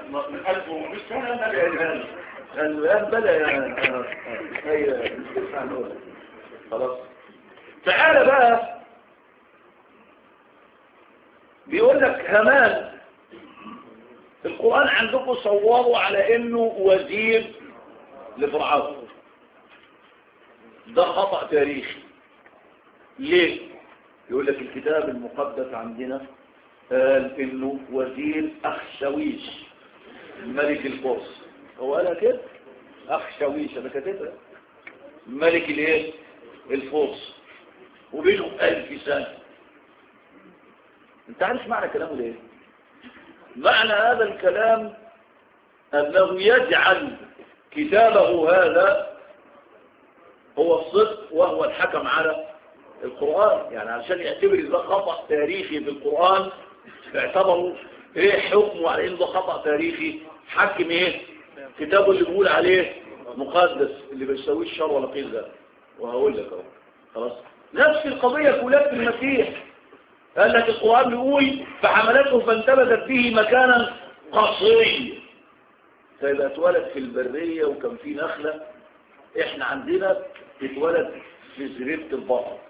من 1400 سنة ما لقيناش الآن بدأ يا هي خلاص تعالى بقى بيقول لك همان القرآن عندكم صوروا على انه وزير لفرعون ده خطأ تاريخي ليه يقول لك الكتاب المقدس عندنا قال انه وزير اخشويش ملك الفرس هو قالها كده اخشويش انا كاتبها ملك الايه الفرس وبينهم الف سنه انت عارف معنى كلامه ليه معنى هذا الكلام انه يجعل كتابه هذا هو الصدق وهو الحكم على القرآن يعني عشان يعتبر ده خطأ تاريخي في القرآن اعتبروا ايه حكمه على انه ده خطأ تاريخي حكم ايه كتابه اللي بيقول عليه مقدس اللي بيسويه الشر ولا قيل ده وهقول لك اهو خلاص نفس القضية في ولادة المسيح قال لك القرآن بيقول فحملته فانتبذت به مكانا قصريا فإذا اتولد في البرية وكان في نخلة احنا عندنا اتولد في زريبة البقر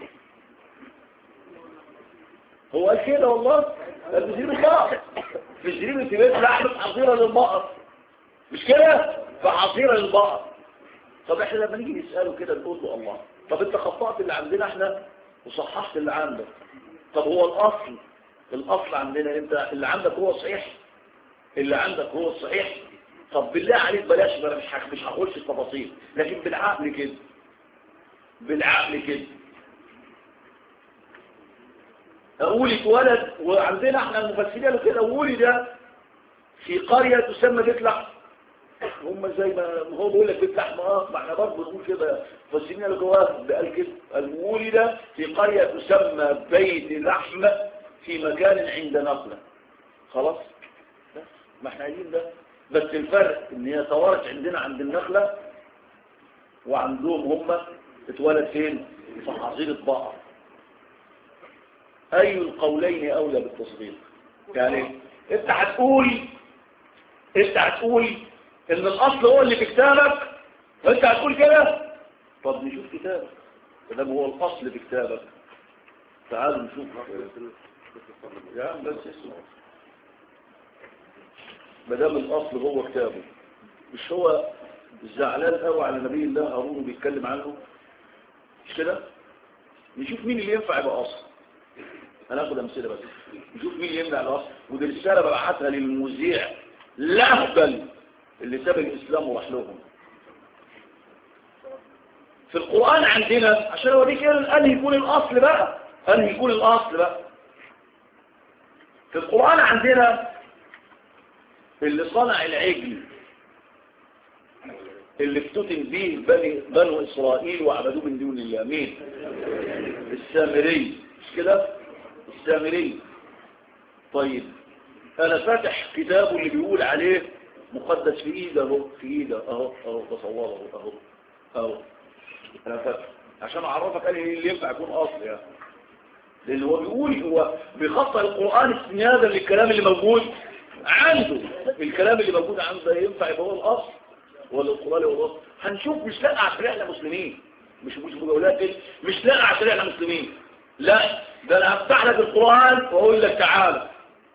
هو قال كده والله قال في زريبة البقر في زريبة بيت لحمة حصيرة للبقر مش كده فحصيرة للبقر طب احنا لما نيجي نسأله كده نقول له الله طب انت خطأت اللي عندنا احنا وصححت اللي عندك طب هو الاصل الاصل عندنا انت اللي عندك هو صحيح اللي عندك هو الصحيح طب بالله عليك بلاش بلا مش مش هخش التفاصيل لكن بالعقل كده بالعقل كده اقول اتولد وعندنا احنا المفسرين قالوا كده ولد في قرية تسمى بيت لحم هم زي ما هو بيقول لك بيت لحم اه ما احنا برضه نقول كده المفسرين قالوا جواه قال كده قال ولد في قرية تسمى بيت لحم في مكان عند نقلة خلاص بس ما احنا عايزين ده بس الفرق ان هي توارت عندنا عند النخلة وعندهم هم اتولد فين في حظيرة بقر اي القولين اولى بالتصديق يعني انت هتقول انت هتقول ان الاصل هو اللي في كتابك وانت هتقول كده طب نشوف كتابك فده هو الاصل في كتابك تعالوا نشوف يا عم بس اسمع ما دام الاصل هو كتابه مش هو زعلان قوي على نبي الله هارون بيتكلم عنه مش كده نشوف مين اللي ينفع يبقى اصل هناخد امثله بس نشوف مين اللي يمنع الاصل ودي رساله ببعتها للمذيع لهبل اللي ساب الاسلام وراح لهم في القران عندنا عشان اوريك ان يكون الاصل بقى ان يكون الاصل بقى في القران عندنا اللي صنع العجل اللي افتتن به بني بنو اسرائيل وعبدوه من دون الله مين السامري مش كده السامري طيب انا فاتح كتابه اللي بيقول عليه مقدس في ايده اهو في ايده اهو اهو تصوره اهو اهو انا فاتح عشان اعرفك قال اللي ينفع يكون اصل يعني لان هو بيقول هو بيخطئ القران استنادا للكلام اللي موجود عنده الكلام اللي موجود عنده ينفع يبقى هو الاصل ولا القران هو الاصل هنشوف مش لاقى عشان احنا مسلمين مش مش مجاولات كده مش لاقى عشان احنا مسلمين لا ده انا هفتح لك القران واقول لك تعالى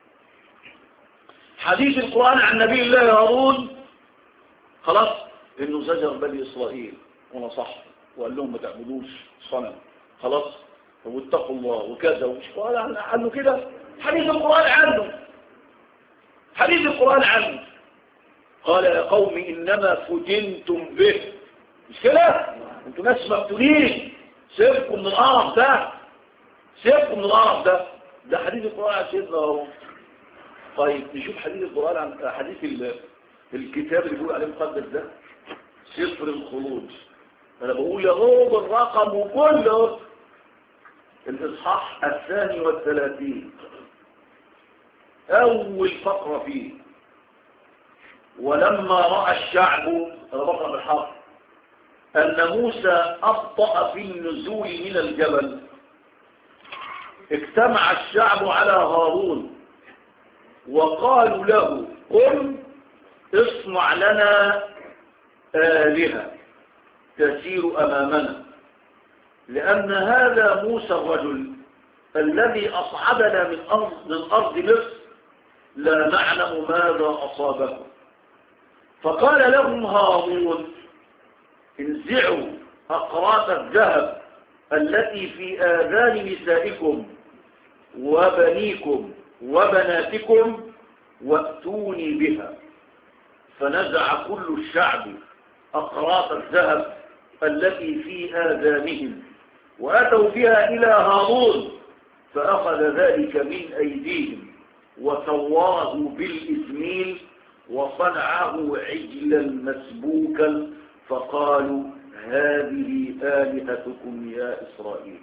حديث القران عن نبي الله هارون خلاص انه زجر بني اسرائيل ونصح وقال لهم ما تعبدوش صنم خلاص واتقوا الله وكذا ومش قال عنه كده حديث القران عنه حديث القرآن عنه قال يا قوم إنما فتنتم به مش كده انتم ناس مفتونين سيبكم من القرف ده سيبكم من القرف ده ده حديث القرآن عن سيدنا هارون طيب نشوف حديث القرآن عن حديث الكتاب اللي بيقول عليه مقدس ده سفر الخلود انا بقول يا بالرقم وكله الاصحاح الثاني والثلاثين أول فقرة فيه ولما رأى الشعب أنا بقرأ بالحق أن موسى أبطأ في النزول من الجبل اجتمع الشعب على هارون وقالوا له قل اصنع لنا آلهة تسير أمامنا لأن هذا موسى الرجل الذي أصعدنا من أرض, من أرض مصر لا نعلم ماذا أصابه فقال لهم هارون انزعوا أقراط الذهب التي في آذان نسائكم وبنيكم وبناتكم واتوني بها فنزع كل الشعب أقراط الذهب التي في آذانهم وأتوا بها إلى هارون فأخذ ذلك من أيديهم وسواه بالإسميل وصنعه عجلا مسبوكا فقالوا هذه آلهتكم يا إسرائيل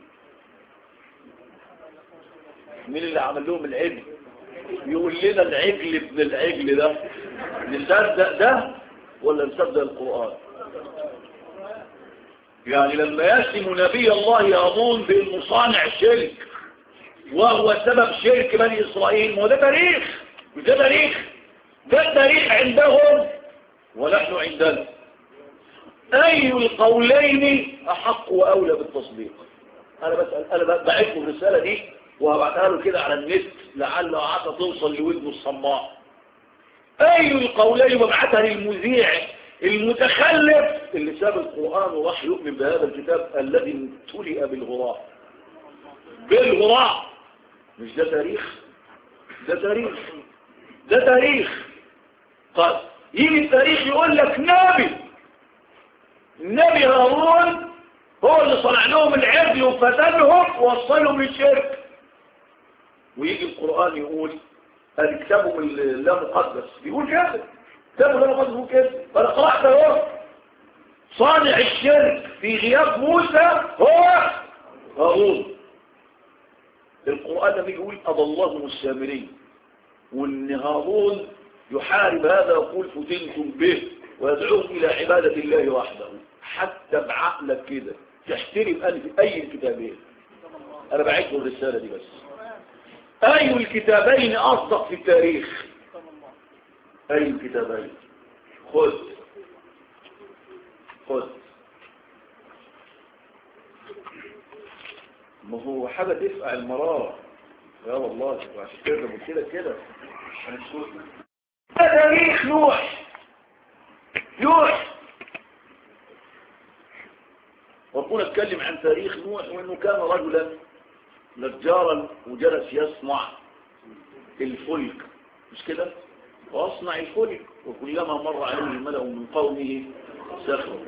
مين اللي عمل لهم العجل يقول لنا العجل ابن العجل ده نصدق ده ولا نصدق القرآن يعني لما يسم نبي الله يظن بالمصانع شرك وهو سبب شرك بني إسرائيل وده تاريخ وده تاريخ ده التاريخ عندهم ونحن عندنا أي القولين أحق وأولى بالتصديق أنا بسأل أنا بعث الرسالة دي وهبعتها له كده على النت لعل عطا توصل لودنه الصماء أي القولين وابعتها للمذيع المتخلف اللي ساب القرآن وراح يؤمن بهذا الكتاب الذي امتلئ بالغراء بالغراء مش ده تاريخ ده تاريخ ده تاريخ طيب يجي التاريخ يقول لك نبي النبي هارون هو اللي صنع لهم العجل وفتنهم ووصلهم للشرك ويجي القرآن يقول الكتاب لا مقدس بيقول كده كتابه لا مقدس بيقول كده فانا قرأت اهو صانع الشرك في غياب موسى هو هارون القرآن لما يقول أضلهم السامرين وإن هارون يحارب هذا يقول فتنتم به ويدعوهم إلى عبادة الله وحده حتى بعقلك كده تحترم ألف أي الكتابين أنا بعيد الرسالة دي بس أي الكتابين أصدق في التاريخ أي الكتابين خذ خذ ما هو حاجة تفقع المرارة يا والله وعشان كده كده كده تاريخ نوح نوح ربنا اتكلم عن تاريخ نوح وانه كان رجلا نجارا وجلس يصنع الفلك مش كده واصنع الفلك وكلما مر عليه الملأ من قومه سخروا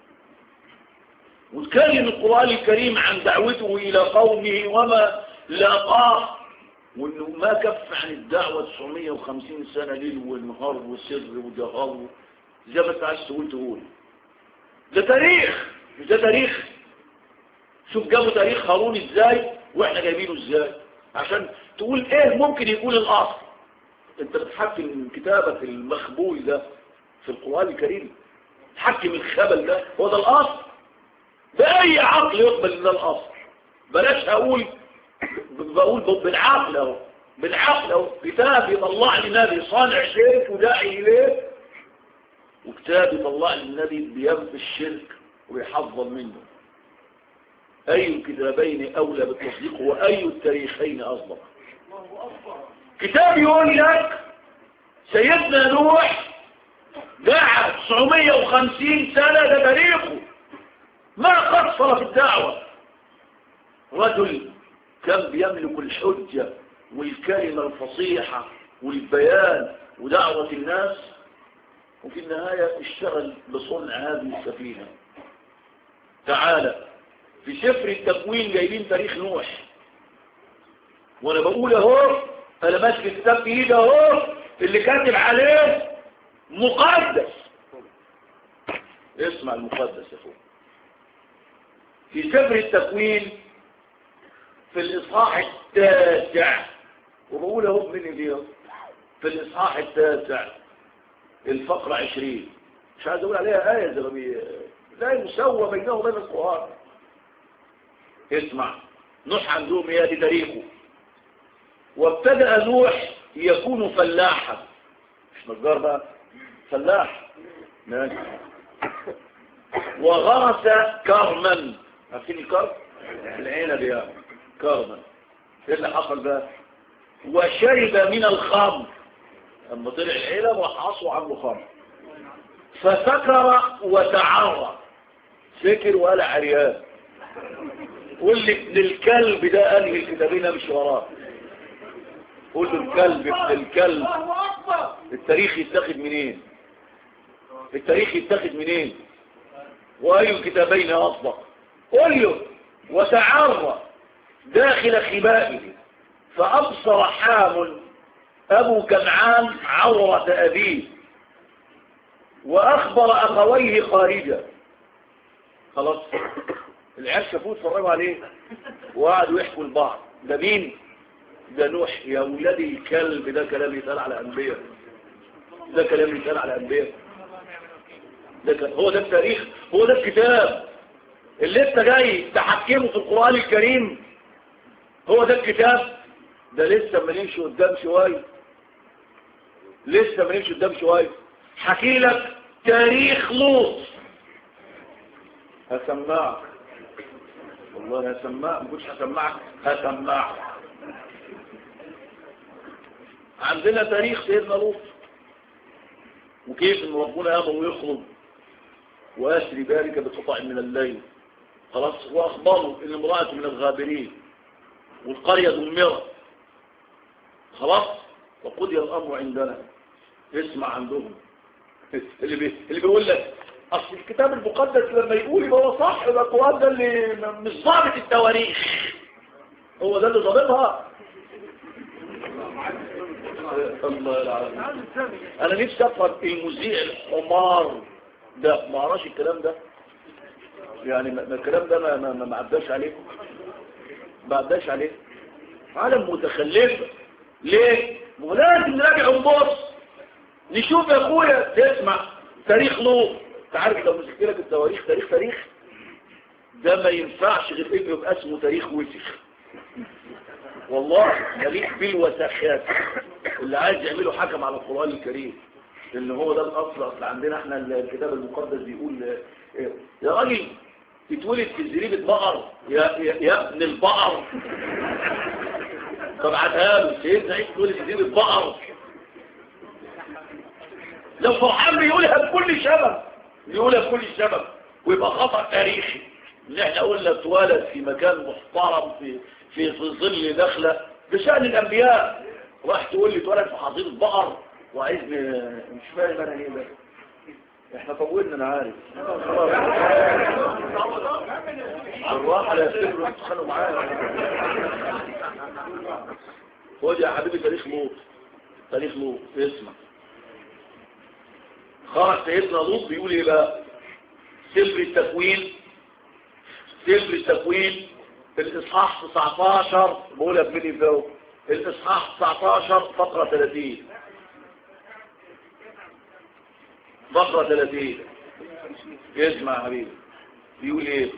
وتكلم القرآن الكريم عن دعوته إلى قومه وما لاقاه وانه ما كف عن الدعوة 950 سنة ليل ونهار وسر وجهار زي ما انت عايز تقول تقول ده تاريخ مش ده تاريخ شوف جابوا تاريخ هارون ازاي واحنا جايبينه ازاي عشان تقول ايه ممكن يقول الاصل انت بتحكم كتابك المخبول ده في القرآن الكريم تحكم الخبل ده هو ده الاصل بأي عقل يقبل ان ده الاصل بلاش اقول بقول بالعقل اهو بالعقل اهو كتاب يطلع لي نبي صانع شرك وداعي اليه وكتاب يطلع لي النبي بينفي الشرك ويحفظ منه أي الكتابين أولى بالتصديق وأي التاريخين أصدق كتاب يقول لك سيدنا نوح دعا 950 سنة ده تاريخه ما قصر في الدعوة رجل كان بيملك الحجة والكلمة الفصيحة والبيان ودعوة الناس وفي النهاية اشتغل بصنع هذه السفينة تعالى في سفر التكوين جايبين تاريخ نوح وانا بقول اهو انا ماسك الكتاب في ايدي اهو اللي كاتب عليه مقدس اسمع المقدس يا اخويا في سفر التكوين في الاصحاح التاسع وبقول اهو من اليوم في الاصحاح التاسع الفقرة عشرين مش عايز اقول عليها آية زي لا يسوى بينه وبين القرآن اسمع نوح عندهم يا دي تاريخه وابتدأ نوح يكون فلاحا نجار بقى فلاح ماشي وغرس كرما عارفين الكرم العنب يعني كرما ايه اللي حصل بقى وشرب من الخمر لما طلع العنب راح عصوا عنه خمر فسكر وتعرى سكر ولا عريان واللي ابن الكلب ده انهي الكتابين مش وراه قول له الكلب ابن الكلب التاريخ يتاخد منين التاريخ يتاخد منين واي الكتابين اصدق قل له وتعرى داخل خبائه فابصر حام ابو كنعان عورة ابيه واخبر اخويه خارجا خلاص العيال شافوه اتفرجوا عليه وقعدوا يحكوا لبعض ده مين ده نوح يا ولادي الكلب ده كلام يتقال على انبياء ده كلام يتقال على انبياء ده كان هو ده التاريخ هو ده الكتاب اللي انت جاي تحكمه في القرآن الكريم هو ده الكتاب ده لسه ما نمشي قدام شوية لسه ما نمشي قدام شوية حكي لك تاريخ لوط هسمعك والله هسمعك ما كنتش هسمعك هسمعك عندنا تاريخ سيدنا لوط وكيف ان ربنا امر ويخرج واسري ذلك بقطع من الليل خلاص واخبروا ان امرأة من الغابرين والقرية دمرت خلاص وقضي الامر عندنا اسمع عندهم اللي, بي... اللي بيقول لك اصل الكتاب المقدس لما يقول يبقى هو صح يبقى القرآن ده اللي مش ضابط التواريخ هو ده اللي ضابطها الله العظيم انا نفسي افهم المذيع الحمار ده ما اعرفش الكلام ده يعني ما الكلام ده ما ما ما عداش عليه ما عداش عليه عالم متخلف ليه ولازم نراجع ونبص نشوف يا اخويا تسمع تاريخ لوط تعرف لو مسكت لك التواريخ تاريخ تاريخ ده ما ينفعش غير انه يبقى اسمه تاريخ وسخ والله تاريخ بالوسخات اللي عايز يعمله حكم على القرآن الكريم اللي هو ده الاصل اصل عندنا احنا الكتاب المقدس بيقول يا راجل تتولد في زريبة بقر يا, يا, يا ابن البقر طب عدها له سيدنا عيد تولد في زريبة بقر لو فرحان بيقولها بكل شبب بيقولها بكل شبب ويبقى خطأ تاريخي ان احنا قلنا اتولد في مكان محترم في في في ظل دخله بشأن الانبياء راح تقول لي اتولد في حظيره بقر وعايزني مش فاهم انا ايه ده احنا طولنا انا عارف الراحه لا يفتكروا تتخانقوا معايا خد يا حبيبي تاريخ لوط تاريخ لوط اسمع خرج سيدنا لوط بيقول ايه بقى سفر التكوين سفر التكوين الاصحاح 19 بقولها بملي فوق الاصحاح 19 فقره 30 فقره 30 اسمع يا حبيبي بيقول ايه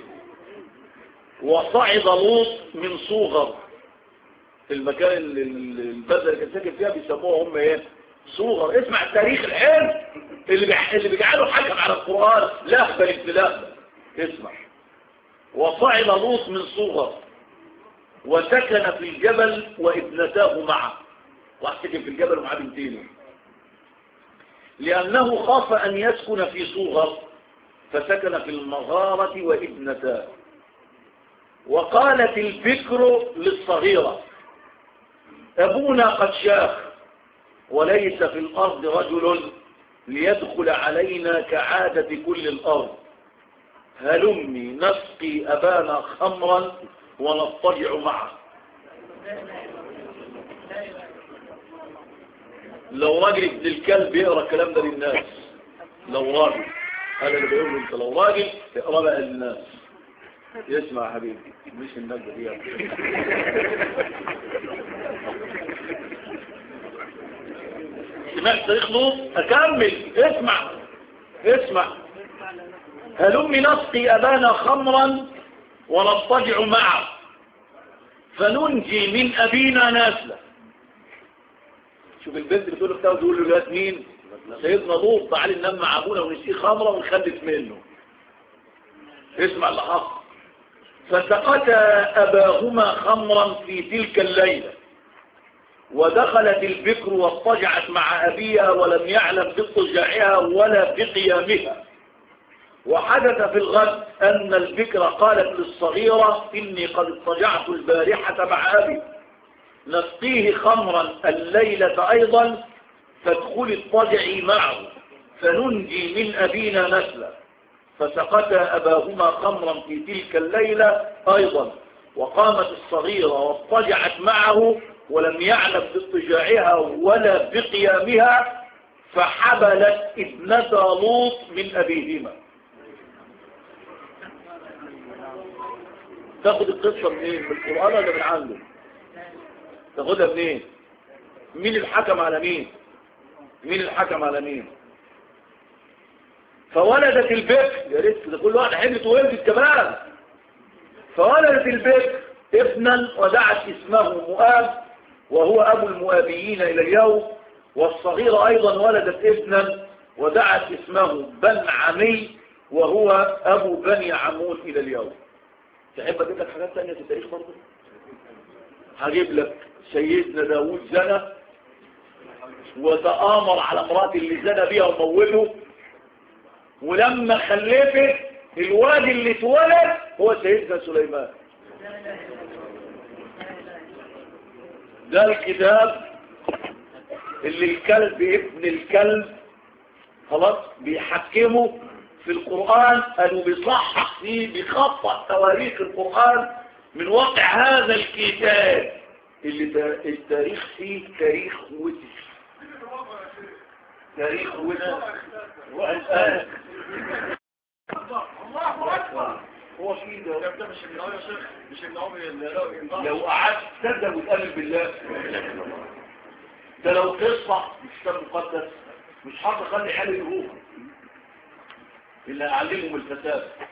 وصعد لوط من صوغر المكان اللي البلده اللي كان ساكن فيها بيسموها هم ايه صوغر اسمع التاريخ الحلو اللي بيح... اللي بيجعله حكم على القرآن لهبة ابن لهبة اسمع وصعد لوط من صوغر وسكن في الجبل وابنتاه معه وسكن في الجبل ومعاه بنتينه لأنه خاف أن يسكن في صوغر فسكن في المغارة وابنتاه وقالت الفكر للصغيرة أبونا قد شاخ وليس في الأرض رجل ليدخل علينا كعادة كل الأرض هلمي نسقي أبانا خمرا ونضطجع معه لو راجل ابن الكلب يقرأ الكلام ده للناس لو راجل هذا اللي بيقول انت لو راجل اقرأ بقى للناس يسمع يا حبيبي مش النجدة دي سمعت تاريخ لوط اكمل اسمع اسمع هلمي نسقي ابانا خمرا ونضطجع معه فننجي من ابينا ناسلا شوف البنت بتقول له بتقول له الواد مين سيدنا لوط تعالى ننام مع ابونا ونسيه خمره ونخلف منه اسمع اللي حصل فسقتا اباهما خمرا في تلك الليله ودخلت البكر واضطجعت مع أبيها ولم يعلم باضطجاعها ولا بقيامها وحدث في الغد أن البكر قالت للصغيرة إني قد اضطجعت البارحة مع أبي نسقيه خمرا الليلة أيضا فادخلي اضطجعي معه فننجي من أبينا نسلا فسقتا أباهما خمرا في تلك الليلة أيضا وقامت الصغيرة واضطجعت معه ولم يعلم باضطجاعها ولا بقيامها فحبلت ابنة لوط من أبيهما تاخد القصة منين من القرآن ولا من عنده تاخدها منين مين الحكم على مين مين الحكم على مين فولدت البكر يا ريت ده كل واحد حملت وولدت كمان فولدت البكر ابنا ودعت اسمه مؤاب وهو أبو المؤابيين إلى اليوم والصغيرة أيضا ولدت ابنا ودعت اسمه بن عمي وهو أبو بني عمون إلى اليوم تحب أجيب لك حاجات تانية في التاريخ برضه هجيب لك سيدنا داود زنى وتآمر على امرأة اللي زنى بيها وموته ولما خلفت الواد اللي اتولد هو سيدنا سليمان ده الكتاب اللي الكلب ابن الكلب خلاص بيحكمه في القرآن قالوا بيصحح فيه بيخطأ تواريخ القرآن من واقع هذا الكتاب اللي التاريخ فيه تاريخ وتر تاريخ وتر والآن هو في ده مش ابن يا شيخ مش ابن عمر لو قعدت تصدق وتقلب بالله ده لو قصة مش كتاب مقدس مش حاطط خلي حالي يروح اللي اعلمهم الفساد